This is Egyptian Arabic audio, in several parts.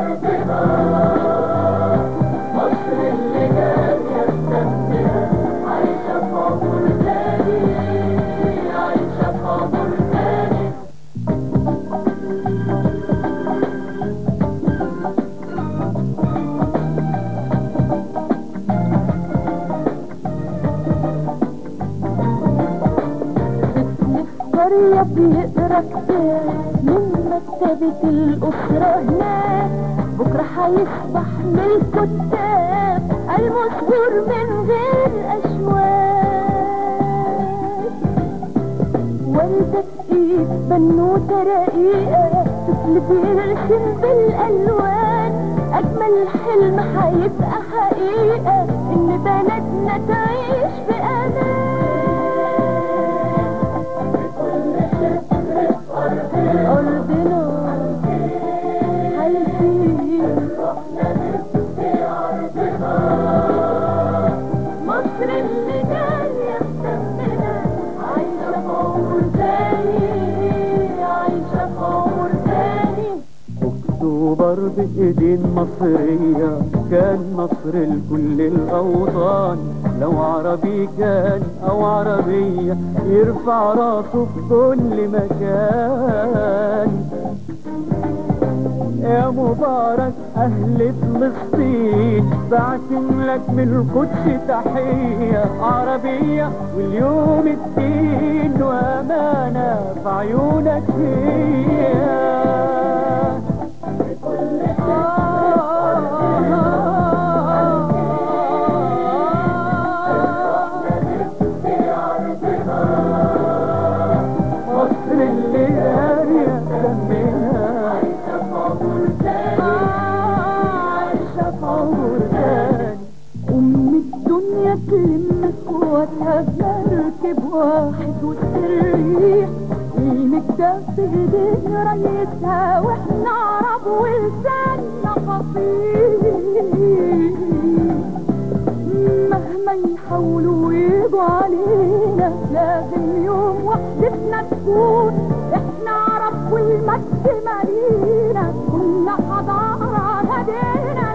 أرضنا مصر اللي جاية بدمها عايشة في عمر تاني عايشة في عمر تاني قرية بيقرا كتاب من مكتبة الأسرة هناك بكرة هيصبح من الكتاب المصبور من غير أشواك وردة إيد بنوتة رقيقة طفل بيرسم بالألوان أجمل حلم هيبقى حقيقة إن بلدنا تعيش في أمان أرضنا هيفيد مصر اللي جاية بدمنا عايشة في عمر تاني عايشة في عمر تاني اكتوبر بايدين مصرية كان نصر لكل الاوطان لو عربي كان او عربية يرفع راسه في كل مكان يا مبارك اهل فلسطين بعتن لك من القدس تحية عربية واليوم الدين وامانة في عيونك هي مصر اللي قارية دمنا عايشة في عمر تاني أم الدنيا تلم اخواتها بمركب واحد والسريح ايدك ده في ايدين ريتها واحنا عرب ولساننا فصيح مهما يحاولوا يجوا علينا لازم يوم وحدتنا تكون احنا عرب والمجد مالينا كنا حضارة هدينا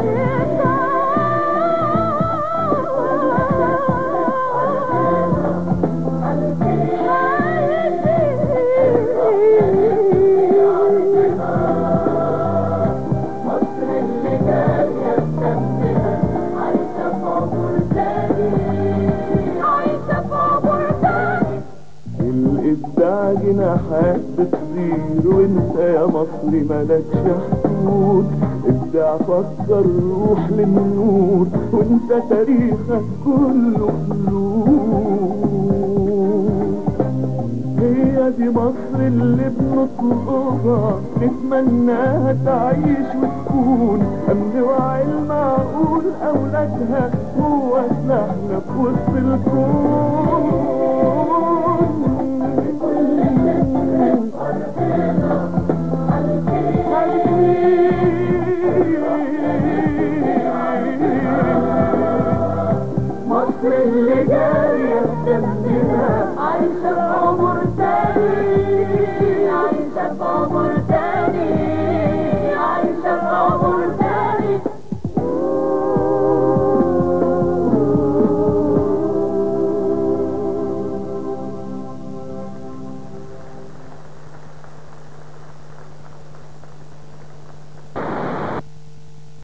مصر اللي جاية بدمها عايشة في عمر تاني عايشة في عمر تاني الإبداع جناحات بتطير وانت يا مصري ملكش حدود ابدع فكر روح للنور وانت تاريخك كله خلود هي دي مصر اللي بنطلبها نتمناها تعيش وتكون أمن وعلم معقول أولادها هو سلاحنا في وسط الكون مصر اللي جاية بدمنا عايشة في عمر تاني عايشة في عمر تاني عايشة في عمر تاني